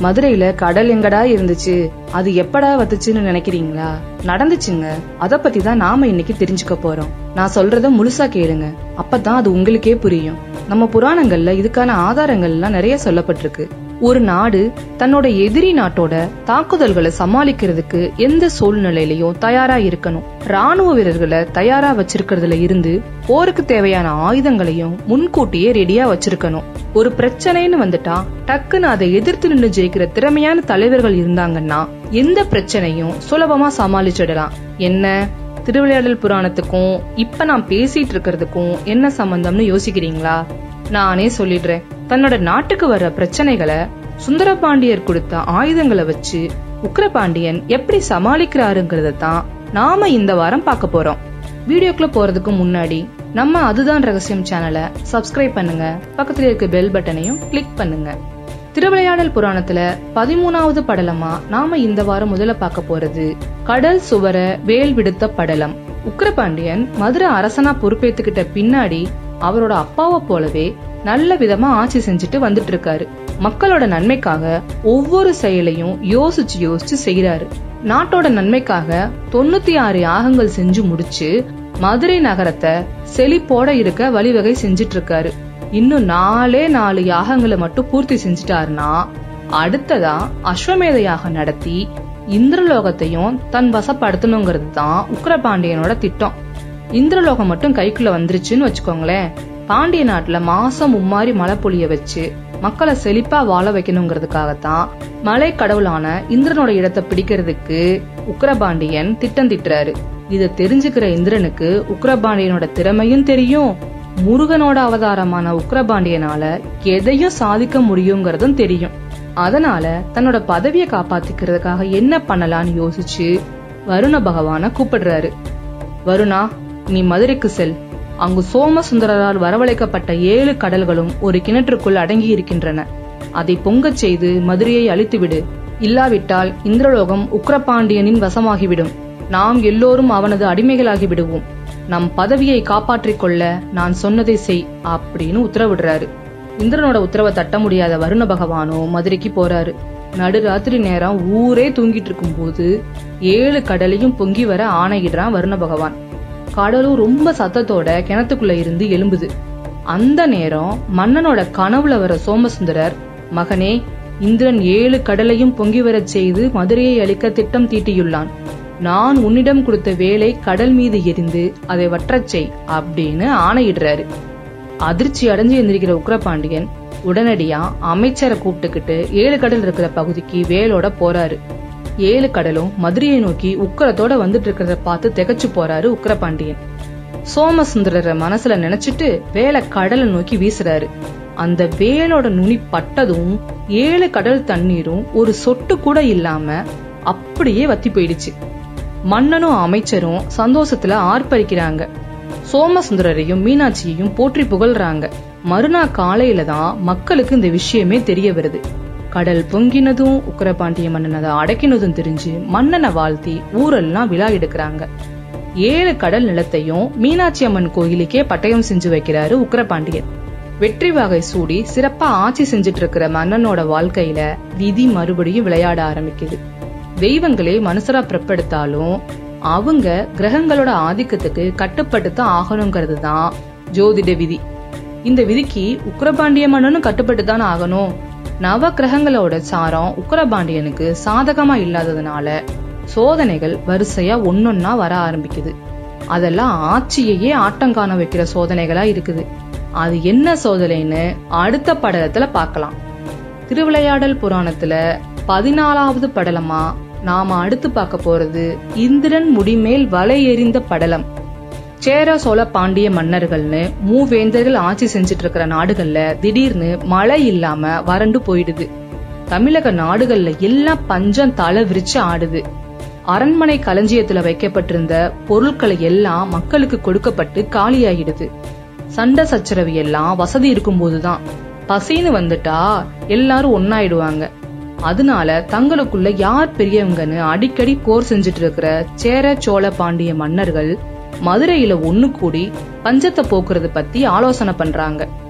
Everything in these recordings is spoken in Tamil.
மதுரையில கடல் எங்கடா இருந்துச்சு அது எப்படா வத்துச்சுன்னு நினைக்கிறீங்களா நடந்துச்சுங்க அத பத்தி தான் நாம இன்னைக்கு தெரிஞ்சுக்க போறோம் நான் சொல்றத முழுசா கேளுங்க அப்பதான் அது உங்களுக்கே புரியும் நம்ம புராணங்கள்ல இதுக்கான ஆதாரங்கள் எல்லாம் நிறைய சொல்லப்பட்டிருக்கு ஒரு நாடு தன்னோட எதிரி நாட்டோட தாக்குதல்களை சமாளிக்கிறதுக்கு எந்த சூழ்நிலையிலயும் தயாரா இருக்கணும் ராணுவ வீரர்களை தயாரா வச்சிருக்கிறதுல இருந்து போருக்கு தேவையான ஆயுதங்களையும் முன்கூட்டியே ரெடியா வச்சிருக்கணும் ஒரு பிரச்சனைன்னு வந்துட்டா டக்குன்னு அதை எதிர்த்து நின்று ஜெயிக்கிற திறமையான தலைவர்கள் இருந்தாங்கன்னா எந்த பிரச்சனையும் சுலபமா சமாளிச்சிடலாம் என்ன திருவிளையாடல் புராணத்துக்கும் இப்ப நான் பேசிட்டு இருக்கிறதுக்கும் என்ன சம்பந்தம்னு யோசிக்கிறீங்களா நானே சொல்லிடுறேன் தன்னோட நாட்டுக்கு வர்ற பிரச்சனைகளை சுந்தரபாண்டியர் கொடுத்த ஆயுதங்களை வச்சு உக்கிரபாண்டியன் எப்படி சமாளிக்கிறாருங்கிறத தான் நாம இந்த வாரம் பார்க்க போறோம் வீடியோக்குள்ள போறதுக்கு முன்னாடி நம்ம அதுதான் ரகசியம் சேனலை சப்ஸ்கிரைப் பண்ணுங்க பக்கத்துல இருக்க பெல் பட்டனையும் கிளிக் பண்ணுங்க திருவிளையாடல் புராணத்துல பதிமூணாவது படலமா நாம இந்த வாரம் முதல்ல பார்க்க போறது கடல் சுவர வேல் விடுத்த படலம் உக்கிரபாண்டியன் மதுரை அரசனா பொறுப்பேத்துக்கிட்ட பின்னாடி அவரோட அப்பாவை போலவே நல்ல விதமா ஆட்சி செஞ்சுட்டு வந்துட்டு இருக்காரு மக்களோட நன்மைக்காக ஒவ்வொரு செயலையும் யோசிச்சு யோசிச்சு செய்யறாரு நாட்டோட நன்மைக்காக தொண்ணூத்தி ஆறு யாகங்கள் செஞ்சு முடிச்சு மதுரை நகரத்தை செழிப்போட இருக்க வழிவகை செஞ்சிட்டு இருக்காரு இன்னும் நாலே நாலு யாகங்களை மட்டும் பூர்த்தி செஞ்சுட்டாருன்னா அடுத்ததா அஸ்வமேத யாகம் நடத்தி இந்திரலோகத்தையும் தன் வசப்படுத்தணுங்கிறது தான் உக்கிரபாண்டியனோட திட்டம் இந்திரலோகம் மட்டும் கைக்குள்ள வந்துருச்சுன்னு வச்சுக்கோங்களேன் பாண்டிய நாட்டுல மாசம் மும்மாரி மழை பொழிய வச்சு மக்களை செழிப்பா வாழ வைக்கணுங்கிறதுக்காகத்தான் மலை கடவுளான இந்திரனோட இடத்தை பிடிக்கிறதுக்கு உக்கிரபாண்டியன் திட்டம் திட்டுறாரு இத தெரிஞ்சுக்கிற இந்திரனுக்கு உக்கிரபாண்டியனோட திறமையும் தெரியும் முருகனோட அவதாரமான உக்கிரபாண்டியனால எதையும் சாதிக்க முடியுங்கிறதும் தெரியும் அதனால தன்னோட பதவியை காப்பாத்திக்கிறதுக்காக என்ன பண்ணலாம்னு யோசிச்சு வருண பகவான கூப்பிடுறாரு வருணா நீ மதுரைக்கு செல் அங்கு சோமசுந்தரரால் வரவழைக்கப்பட்ட ஏழு கடல்களும் ஒரு கிணற்றுக்குள் அடங்கி இருக்கின்றன அதை பொங்கச் செய்து மதுரையை அழித்துவிடு இல்லாவிட்டால் இந்திரலோகம் உக்கிரபாண்டியனின் வசமாகிவிடும் நாம் எல்லோரும் அவனது அடிமைகளாகி விடுவோம் நம் பதவியை காப்பாற்றிக் கொள்ள நான் சொன்னதை செய் அப்படின்னு உத்தரவிடுறாரு இந்திரனோட உத்தரவை தட்ட முடியாத வருண பகவானோ மதுரைக்கு போறாரு நடுராத்திரி நேரம் ஊரே தூங்கிட்டு இருக்கும் போது ஏழு கடலையும் பொங்கி வர ஆணையிடுறான் வருண பகவான் கடலும் ரொம்ப சத்தத்தோட கிணத்துக்குள்ள இருந்து எழும்புது அந்த நேரம் மன்னனோட கனவுல வர சோமசுந்தரர் மகனே இந்திரன் ஏழு கடலையும் பொங்கி வரச் செய்து மதுரையை அழிக்க திட்டம் தீட்டியுள்ளான் நான் உன்னிடம் கொடுத்த வேலை கடல் மீது எரிந்து அதை வற்றச் செய் அப்படின்னு ஆணையிடுறாரு அதிர்ச்சி அடைஞ்சு எந்திரிக்கிற உக்கிரபாண்டியன் உடனடியா அமைச்சரை கூப்பிட்டுக்கிட்டு ஏழு கடல் இருக்கிற பகுதிக்கு வேலோட போறாரு ஏழு கடலும் மதுரையை நோக்கி உக்கரத்தோட வந்துட்டு இருக்கிறத பார்த்து திகச்சு போறாரு உக்கிரபாண்டியன் சோமசுந்தரரை மனசுல நினைச்சிட்டு வேலை கடலை நோக்கி வீசுறாரு அந்த வேலோட நுனி பட்டதும் ஏழு கடல் தண்ணீரும் ஒரு சொட்டு கூட இல்லாம அப்படியே வத்தி போயிடுச்சு மன்னனும் அமைச்சரும் சந்தோஷத்துல ஆர்ப்பரிக்கிறாங்க சோமசுந்தரரையும் மீனாட்சியையும் போற்றி புகழ்றாங்க மறுநாள் காலையில தான் மக்களுக்கு இந்த விஷயமே தெரிய வருது கடல் பொங்கினதும் உக்கரபாண்டிய மன்னன் அதை அடக்கினதும் தெரிஞ்சு மன்னனை வாழ்த்தி ஊரெல்லாம் விழா எடுக்கிறாங்க ஏழு கடல் நிலத்தையும் மீனாட்சி அம்மன் கோயிலுக்கே பட்டயம் செஞ்சு வைக்கிறாரு உக்கரபாண்டியன் வெற்றி வகை சூடி சிறப்பா ஆட்சி செஞ்சுட்டு இருக்கிற மன்னனோட வாழ்க்கையில விதி மறுபடியும் விளையாட ஆரம்பிக்குது தெய்வங்களே மனுஷரா பிறப்பெடுத்தாலும் அவங்க கிரகங்களோட ஆதிக்கத்துக்கு கட்டுப்பட்டு தான் ஆகணுங்கிறது தான் ஜோதிட விதி இந்த விதிக்கு உக்கிரபாண்டிய மன்னனும் கட்டுப்பட்டு தான் ஆகணும் நவ கிரகங்களோட சாரம் உக்கிரபாண்டியனுக்கு சாதகமா இல்லாததுனால சோதனைகள் வரிசையா ஒன்னொன்னா வர ஆரம்பிக்குது அதெல்லாம் ஆட்சியையே ஆட்டம் காண வைக்கிற சோதனைகளா இருக்குது அது என்ன சோதனைன்னு அடுத்த படலத்துல பார்க்கலாம் திருவிளையாடல் புராணத்துல பதினாலாவது படலமா நாம அடுத்து பார்க்க போறது இந்திரன் முடிமேல் வலை எறிந்த படலம் சேர சோழ பாண்டிய மன்னர்கள்னு மூவேந்தர்கள் ஆட்சி செஞ்சுட்டு இருக்கிற நாடுகள்ல திடீர்னு மழை இல்லாம வறண்டு போயிடுது தமிழக நாடுகள்ல எல்லாம் பஞ்சம் தலை விரிச்சு ஆடுது அரண்மனை களஞ்சியத்துல வைக்கப்பட்டிருந்த பொருட்களை எல்லாம் மக்களுக்கு கொடுக்கப்பட்டு காலியாகிடுது சண்டை சச்சரவு எல்லாம் வசதி இருக்கும்போதுதான் பசின்னு வந்துட்டா எல்லாரும் ஒன்னாயிடுவாங்க அதனால தங்களுக்குள்ள யார் பெரியவங்கன்னு அடிக்கடி போர் செஞ்சுட்டு இருக்கிற சேர சோழ பாண்டிய மன்னர்கள் மதுரையில ஒண்ணு கூடி பஞ்சத்தை போக்குறது பத்தி ஆலோசனை பண்றாங்க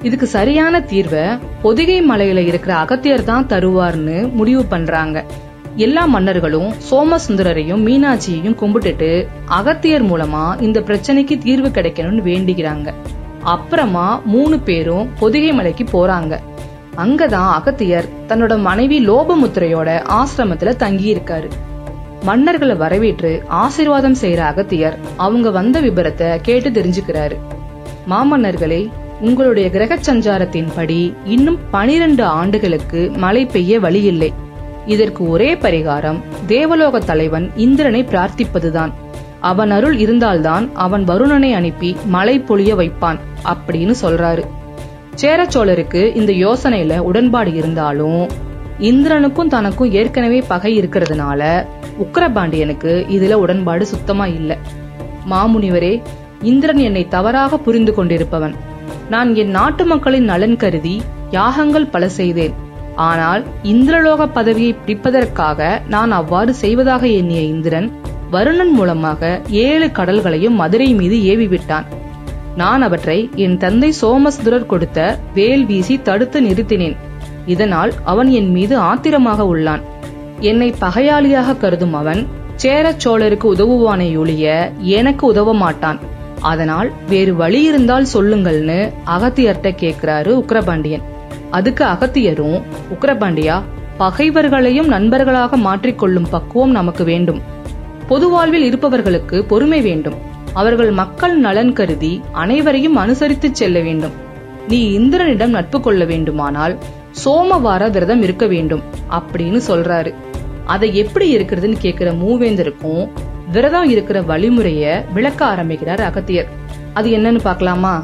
இதுக்கு சரியான தீர்வை பொதிகை மலையில இருக்கிற அகத்தியர் தான் தருவார்னு முடிவு பண்றாங்க எல்லா மன்னர்களும் சோமசுந்தரரையும் மீனாட்சியையும் கும்பிட்டுட்டு அகத்தியர் மூலமா இந்த பிரச்சனைக்கு தீர்வு கிடைக்கணும்னு வேண்டிக்கிறாங்க அப்புறமா மூணு பேரும் பொதிகை மலைக்கு போறாங்க அங்கதான் அகத்தியர் தன்னோட மனைவி லோபமுத்திரையோட ஆசிரமத்துல தங்கி இருக்காரு மன்னர்களை வரவேற்று ஆசீர்வாதம் செய்யற அகத்தியர் அவங்க வந்த விபரத்தை கேட்டு தெரிஞ்சுக்கிறாரு மாமன்னர்களே உங்களுடைய கிரக சஞ்சாரத்தின்படி இன்னும் பனிரெண்டு ஆண்டுகளுக்கு மழை பெய்ய வழியில்லை இதற்கு ஒரே பரிகாரம் தேவலோக தலைவன் இந்திரனை பிரார்த்திப்பதுதான் அவன் அருள் இருந்தால்தான் அவன் வருணனை அனுப்பி மழை பொழிய வைப்பான் அப்படின்னு சொல்றாரு சேரச்சோழருக்கு இந்த யோசனையில உடன்பாடு இருந்தாலும் இந்திரனுக்கும் தனக்கும் ஏற்கனவே பகை இருக்கிறதுனால உக்கரபாண்டியனுக்கு இதுல உடன்பாடு சுத்தமா இல்ல மாமுனிவரே இந்திரன் என்னை தவறாக புரிந்து கொண்டிருப்பவன் நான் என் நாட்டு மக்களின் நலன் கருதி யாகங்கள் பல செய்தேன் ஆனால் இந்திரலோக பதவியை பிடிப்பதற்காக நான் அவ்வாறு செய்வதாக எண்ணிய இந்திரன் வருணன் மூலமாக ஏழு கடல்களையும் மதுரை மீது ஏவி விட்டான் நான் அவற்றை என் தந்தை சோமசுந்தரர் கொடுத்த வேல் வீசி தடுத்து நிறுத்தினேன் இதனால் அவன் என் மீது ஆத்திரமாக உள்ளான் என்னை பகையாளியாக கருதும் அவன் சேரச் சோழருக்கு உதவுவானே ஒழிய எனக்கு உதவ மாட்டான் அதனால் வேறு வழி இருந்தால் சொல்லுங்கள்னு அகத்தியர்ட்ட கேக்குறாரு உக்கிரபாண்டியன் அதுக்கு அகத்தியரும் உக்கிரபாண்டியா பகைவர்களையும் நண்பர்களாக மாற்றிக்கொள்ளும் பக்குவம் நமக்கு வேண்டும் பொது வாழ்வில் இருப்பவர்களுக்கு பொறுமை வேண்டும் அவர்கள் மக்கள் நலன் கருதி அனைவரையும் அனுசரித்து செல்ல வேண்டும் நீ இந்திரனிடம் நட்பு கொள்ள வேண்டுமானால் சோமவார விரதம் இருக்க வேண்டும் அப்படின்னு சொல்றாரு அதை எப்படி இருக்கிறதுன்னு கேக்குற மூவேந்தருக்கும் விரதம் இருக்கிற வழிமுறைய விளக்க ஆரம்பிக்கிறார் அகத்தியர் அது என்னன்னு பார்க்கலாமா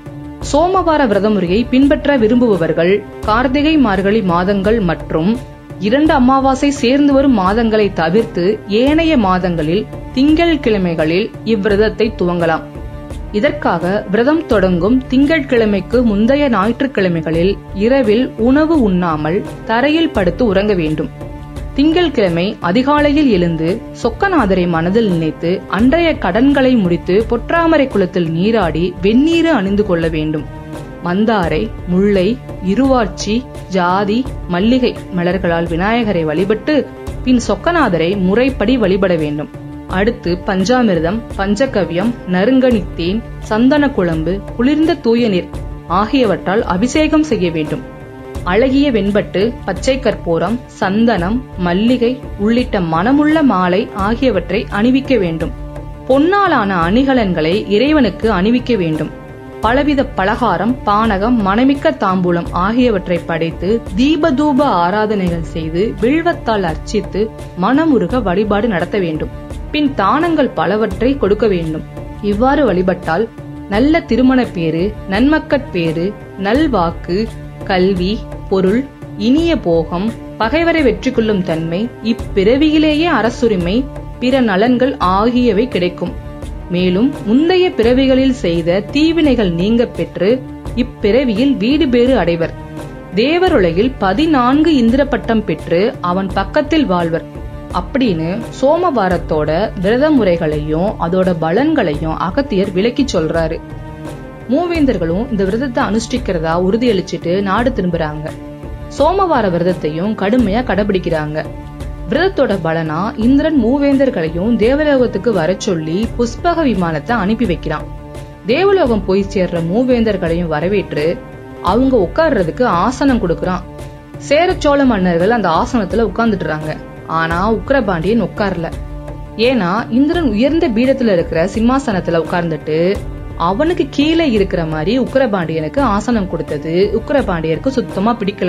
சோமவார விரத முறையை பின்பற்ற விரும்புபவர்கள் கார்த்திகை மார்கழி மாதங்கள் மற்றும் இரண்டு அமாவாசை சேர்ந்து வரும் மாதங்களை தவிர்த்து ஏனைய மாதங்களில் திங்கள் கிழமைகளில் இவ்விரதத்தை துவங்கலாம் இதற்காக விரதம் தொடங்கும் திங்கட்கிழமைக்கு முந்தைய ஞாயிற்றுக்கிழமைகளில் இரவில் உணவு உண்ணாமல் தரையில் படுத்து உறங்க வேண்டும் திங்கள்கிழமை அதிகாலையில் எழுந்து சொக்கநாதரை மனதில் நினைத்து அன்றைய கடன்களை முடித்து பொற்றாமரை குளத்தில் நீராடி வெந்நீரு அணிந்து கொள்ள வேண்டும் மந்தாரை முல்லை இருவாட்சி ஜாதி மல்லிகை மலர்களால் விநாயகரை வழிபட்டு பின் சொக்கநாதரை முறைப்படி வழிபட வேண்டும் அடுத்து பஞ்சாமிர்தம் பஞ்சகவ்யம் நறுங்கனித்தேன் சந்தன குழம்பு குளிர்ந்த தூய நீர் ஆகியவற்றால் அபிஷேகம் செய்ய வேண்டும் அழகிய வெண்பட்டு பச்சை கற்பூரம் சந்தனம் மல்லிகை உள்ளிட்ட மனமுள்ள மாலை ஆகியவற்றை அணிவிக்க வேண்டும் பொன்னாலான அணிகலன்களை இறைவனுக்கு அணிவிக்க வேண்டும் பலவித பலகாரம் பானகம் மணமிக்க தாம்பூலம் ஆகியவற்றை படைத்து தீபதூப ஆராதனைகள் செய்து வில்வத்தால் அர்ச்சித்து மனமுருக வழிபாடு நடத்த வேண்டும் பின் தானங்கள் பலவற்றை கொடுக்க வேண்டும் இவ்வாறு வழிபட்டால் நல்ல திருமண பேரு நன்மக்கட்பேறு நல்வாக்கு கல்வி பொருள் இனிய போகம் பகைவரை வெற்றி கொள்ளும் தன்மை இப்பிறவியிலேயே அரசுரிமை பிற நலன்கள் ஆகியவை கிடைக்கும் மேலும் முந்தைய பிறவிகளில் செய்த தீவினைகள் நீங்க பெற்று இப்பிறவியில் வீடு பேறு அடைவர் தேவருலகில் பதினான்கு இந்திர பட்டம் பெற்று அவன் பக்கத்தில் வாழ்வர் அப்படின்னு சோமவாரத்தோட விரத முறைகளையும் அதோட பலன்களையும் அகத்தியர் விளக்கி சொல்றாரு மூவேந்தர்களும் இந்த விரதத்தை அனுஷ்டிக்கிறதா உறுதியளிச்சிட்டு நாடு திரும்புறாங்க சோமவார விரதத்தையும் கடுமையா கடைபிடிக்கிறாங்க விரதத்தோட பலனா இந்திரன் மூவேந்தர்களையும் தேவலோகத்துக்கு வர சொல்லி புஷ்பக விமானத்தை அனுப்பி வைக்கிறான் தேவலோகம் போய் சேர்ற மூவேந்தர்களையும் வரவேற்று அவங்க உட்கார்றதுக்கு ஆசனம் கொடுக்கறான் சேர சோழ மன்னர்கள் அந்த ஆசனத்துல உட்கார்ந்துட்டுறாங்க ஆனா உக்கிரபாண்டியன் உட்கார்ல ஏன்னா இந்திரன் உயர்ந்த பீடத்துல இருக்கிற சிம்மாசனத்துல உட்கார்ந்துட்டு அவனுக்கு கீழே இருக்கிற மாதிரி உக்கிரபாண்டியனுக்கு ஆசனம் கொடுத்தது உக்கிரபாண்டியருக்கு சுத்தமா பிடிக்கல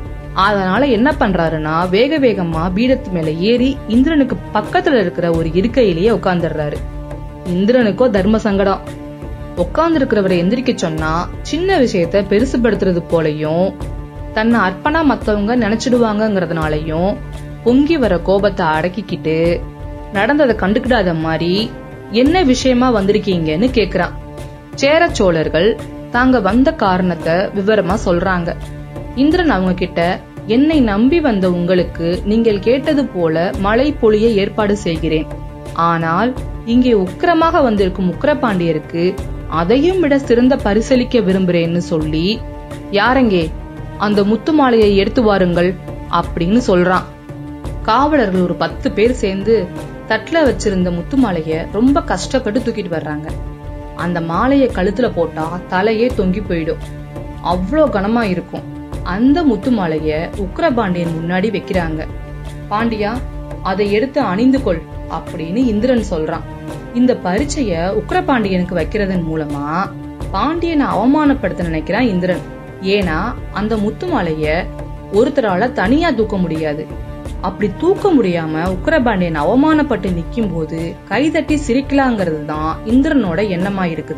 அதனால என்ன பண்றாருன்னா வேக வேகமா பீடத்து மேல ஏறி இந்திரனுக்கு பக்கத்துல இருக்கிற ஒரு இருக்கையிலேயே உட்கார்ந்துடுறாரு இந்திரனுக்கோ தர்ம சங்கடம் உட்கார்ந்து இருக்கிறவரை எந்திரிக்க சொன்னா சின்ன விஷயத்த பெருசுபடுத்துறது போலயும் தன்னை அர்ப்பணா மத்தவங்க நினைச்சிடுவாங்கங்கறதுனாலயும் பொங்கி வர கோபத்தை அடக்கிக்கிட்டு நடந்ததை கண்டுக்கிடாத மாதிரி என்ன விஷயமா வந்திருக்கீங்கன்னு கேக்குறான் சேர சோழர்கள் தாங்க வந்த காரணத்தை விவரமா சொல்றாங்க இந்திரன் அவங்க கிட்ட என்னை நம்பி வந்த உங்களுக்கு நீங்கள் கேட்டது போல மழை பொழிய ஏற்பாடு செய்கிறேன் ஆனால் இங்கே உக்கிரமாக வந்திருக்கும் உக்கிரபாண்டியருக்கு அதையும் விட சிறந்த பரிசளிக்க விரும்புறேன்னு சொல்லி யாரங்கே அந்த முத்து மாலையை எடுத்து வாருங்கள் அப்படின்னு சொல்றான் காவலர்கள் ஒரு பத்து பேர் சேர்ந்து தட்டுல வச்சிருந்த முத்து மாலைய ரொம்ப கஷ்டப்பட்டு தூக்கிட்டு வர்றாங்க அந்த மாலைய கழுத்துல போட்டா தலையே தொங்கி போயிடும் அவ்வளோ கனமா இருக்கும் அந்த முத்து மாலைய உக்கிரபாண்டியன் முன்னாடி வைக்கிறாங்க பாண்டியா அதை எடுத்து அணிந்து கொள் அப்படின்னு இந்திரன் சொல்றான் இந்த பரீட்சைய உக்கிரபாண்டியனுக்கு வைக்கிறதன் மூலமா பாண்டியனை அவமானப்படுத்த நினைக்கிறான் இந்திரன் ஏன்னா அந்த முத்து மாலைய ஒருத்தரால தனியா தூக்க முடியாது அப்படி தூக்க முடியாம உக்கிரபாண்டியன் அவமானப்பட்டு நிக்கும் போது கைதட்டி சிரிக்கலாங்கிறது தான் இந்திரனோட எண்ணமா இருக்குது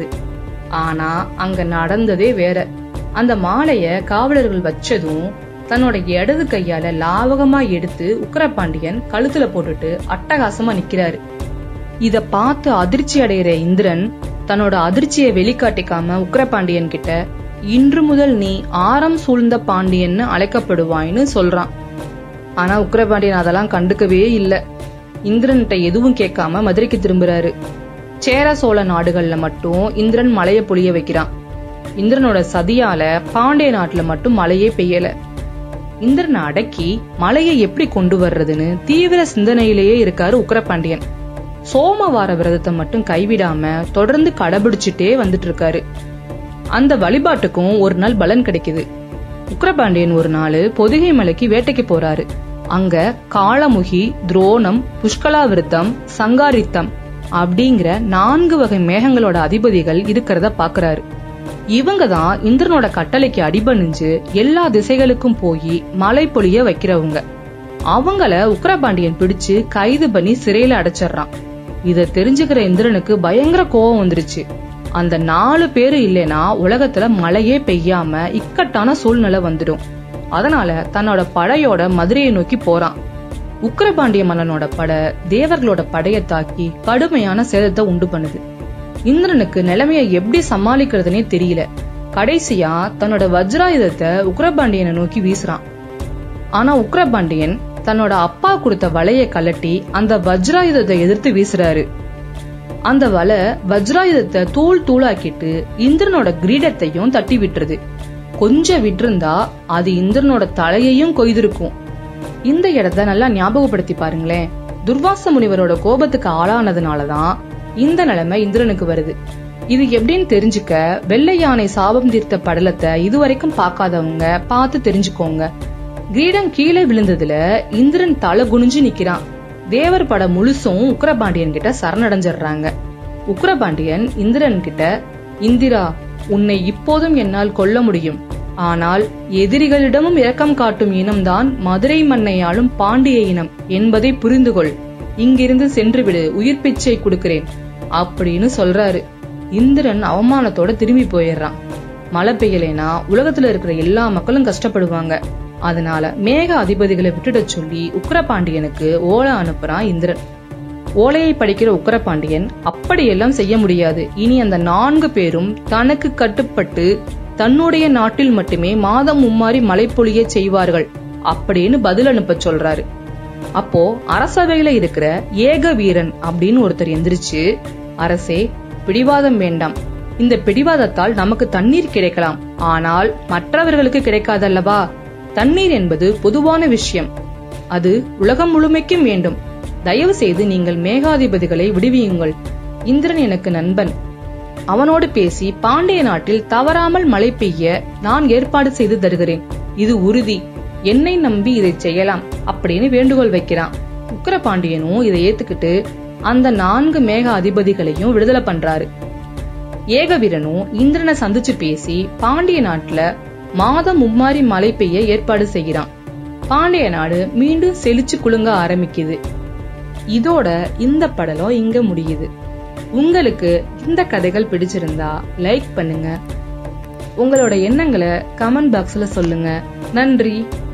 ஆனா அங்க நடந்ததே வேற அந்த மாலைய காவலர்கள் வச்சதும் தன்னோட இடது கையால லாவகமா எடுத்து உக்கிரபாண்டியன் கழுத்துல போட்டுட்டு அட்டகாசமா நிக்கிறாரு இத பார்த்து அதிர்ச்சி அடைகிற இந்திரன் தன்னோட அதிர்ச்சியை வெளிக்காட்டிக்காம உக்கிரபாண்டியன் கிட்ட இன்று முதல் நீ ஆரம் சூழ்ந்த பாண்டியன்னு அழைக்கப்படுவாய்னு சொல்றான் ஆனா உக்கிரபாண்டியன் அதெல்லாம் கண்டுக்கவே இல்ல இந்திரன்கிட்ட எதுவும் கேட்காம மதுரைக்கு திரும்புறாரு சேர சோழ நாடுகள்ல மட்டும் இந்திரன் மழைய பொழிய வைக்கிறான் இந்திரனோட சதியால பாண்டிய நாட்டுல மட்டும் மழையே பெய்யல இந்திரனை அடக்கி மழையை எப்படி கொண்டு வர்றதுன்னு தீவிர சிந்தனையிலேயே இருக்காரு உக்கிரபாண்டியன் சோமவார விரதத்தை மட்டும் கைவிடாம தொடர்ந்து கடைபிடிச்சிட்டே வந்துட்டு இருக்காரு அந்த வழிபாட்டுக்கும் ஒரு நாள் பலன் கிடைக்குது உக்கிரபாண்டியன் ஒரு நாள் பொதிகை மலைக்கு வேட்டைக்கு போறாரு அங்க காளமுகி துரோணம் புஷ்கலாவிருத்தம் சங்காரித்தம் அப்படிங்கிற நான்கு வகை மேகங்களோட அதிபதிகள் இருக்கிறத பாக்குறாரு இவங்க தான் இந்திரனோட கட்டளைக்கு அடிபணிஞ்சு எல்லா திசைகளுக்கும் போய் மழை பொழிய வைக்கிறவங்க அவங்கள உக்கிரபாண்டியன் பிடிச்சு கைது பண்ணி சிறையில அடைச்சிடுறான் இத தெரிஞ்சுக்கிற இந்திரனுக்கு பயங்கர கோபம் வந்துருச்சு அந்த நாலு பேரு இல்லைனா உலகத்துல மழையே பெய்யாம இக்கட்டான சூழ்நிலை வந்துடும் அதனால தன்னோட படையோட மதுரையை நோக்கி போறான் உக்கிரபாண்டிய மன்னனோட படை தேவர்களோட படைய தாக்கி கடுமையான சேதத்தை உண்டு பண்ணுது இந்திரனுக்கு நிலைமைய எப்படி சமாளிக்கிறதுனே தெரியல கடைசியா தன்னோட வஜ்ராயுதத்தை உக்கிரபாண்டியனை நோக்கி வீசுறான் ஆனா உக்கிரபாண்டியன் தன்னோட அப்பா கொடுத்த வலைய கலட்டி அந்த வஜ்ராயுதத்தை எதிர்த்து வீசுறாரு அந்த வலை வஜ்ராயுதத்தை தூள் தூளாக்கிட்டு இந்திரனோட கிரீடத்தையும் தட்டி விட்டுருது கொஞ்சம் விட்டிருந்தா அது இந்திரனோட தலையையும் கொய்திருக்கும் இந்த இடத்த நல்லா ஞாபகப்படுத்தி பாருங்களேன் துர்வாச முனிவரோட கோபத்துக்கு ஆளானதுனாலதான் இந்த நிலைமை இந்திரனுக்கு வருது இது எப்படின்னு தெரிஞ்சுக்க வெள்ளை யானை சாபம் தீர்த்த படலத்தை இதுவரைக்கும் பார்க்காதவங்க பார்த்து தெரிஞ்சுக்கோங்க கிரீடம் கீழே விழுந்ததுல இந்திரன் தலை குனிஞ்சு நிக்கிறான் தேவர் படம் முழுசும் உக்கிரபாண்டியன் கிட்ட சரணடைஞ்சிடுறாங்க உக்கிரபாண்டியன் இந்திரன் கிட்ட இந்திரா உன்னை இப்போதும் என்னால் கொல்ல முடியும் ஆனால் எதிரிகளிடமும் இரக்கம் காட்டும் இனம்தான் மதுரை மன்னையாளும் பாண்டிய இனம் என்பதை புரிந்து கொள் இங்கிருந்து சென்றுவிடு உயிர் பிச்சை கொடுக்கிறேன் அப்படின்னு சொல்றாரு இந்திரன் அவமானத்தோட திரும்பி போயிடுறான் மழை பெய்யலைனா உலகத்துல இருக்கிற எல்லா மக்களும் கஷ்டப்படுவாங்க அதனால மேக அதிபதிகளை விட்டுட சொல்லி உக்கிரபாண்டியனுக்கு ஓலை அனுப்புறான் இந்திரன் ஓலையை படிக்கிற உக்கிரபாண்டியன் அப்படியெல்லாம் செய்ய முடியாது இனி அந்த நான்கு பேரும் தனக்கு கட்டுப்பட்டு தன்னுடைய நாட்டில் மட்டுமே மாதம் மும்மாறி மழை பொழிய செய்வார்கள் அப்படின்னு பதில் அனுப்ப சொல்றாரு அப்போ அரசவையில இருக்கிற ஏக வீரன் அப்படின்னு ஒருத்தர் எந்திரிச்சு அரசே பிடிவாதம் வேண்டாம் இந்த பிடிவாதத்தால் நமக்கு தண்ணீர் கிடைக்கலாம் ஆனால் மற்றவர்களுக்கு கிடைக்காதல்லவா தண்ணீர் என்பது பொதுவான விஷயம் அது உலகம் முழுமைக்கும் வேண்டும் தயவு செய்து நீங்கள் மேகாதிபதிகளை விடுவியுங்கள் இந்திரன் எனக்கு நண்பன் அவனோடு பேசி பாண்டிய நாட்டில் தவறாமல் மழை பெய்ய நான் ஏற்பாடு செய்து தருகிறேன் இது உறுதி என்னை நம்பி இதை செய்யலாம் அப்படின்னு வேண்டுகோள் வைக்கிறான் உக்கிரபாண்டியனும் இதை ஏத்துக்கிட்டு அந்த நான்கு மேக அதிபதிகளையும் விடுதலை பண்றாரு ஏகவீரனும் இந்திரனை சந்திச்சு பேசி பாண்டிய நாட்டுல மாதம் மும்மாரி மழை பெய்ய ஏற்பாடு செய்கிறான் பாண்டிய நாடு மீண்டும் செழிச்சு குலுங்க ஆரம்பிக்குது இதோட இந்த படலம் இங்க முடியுது உங்களுக்கு இந்த கதைகள் பிடிச்சிருந்தா லைக் பண்ணுங்க உங்களோட எண்ணங்களை கமெண்ட் பாக்ஸ்ல சொல்லுங்க நன்றி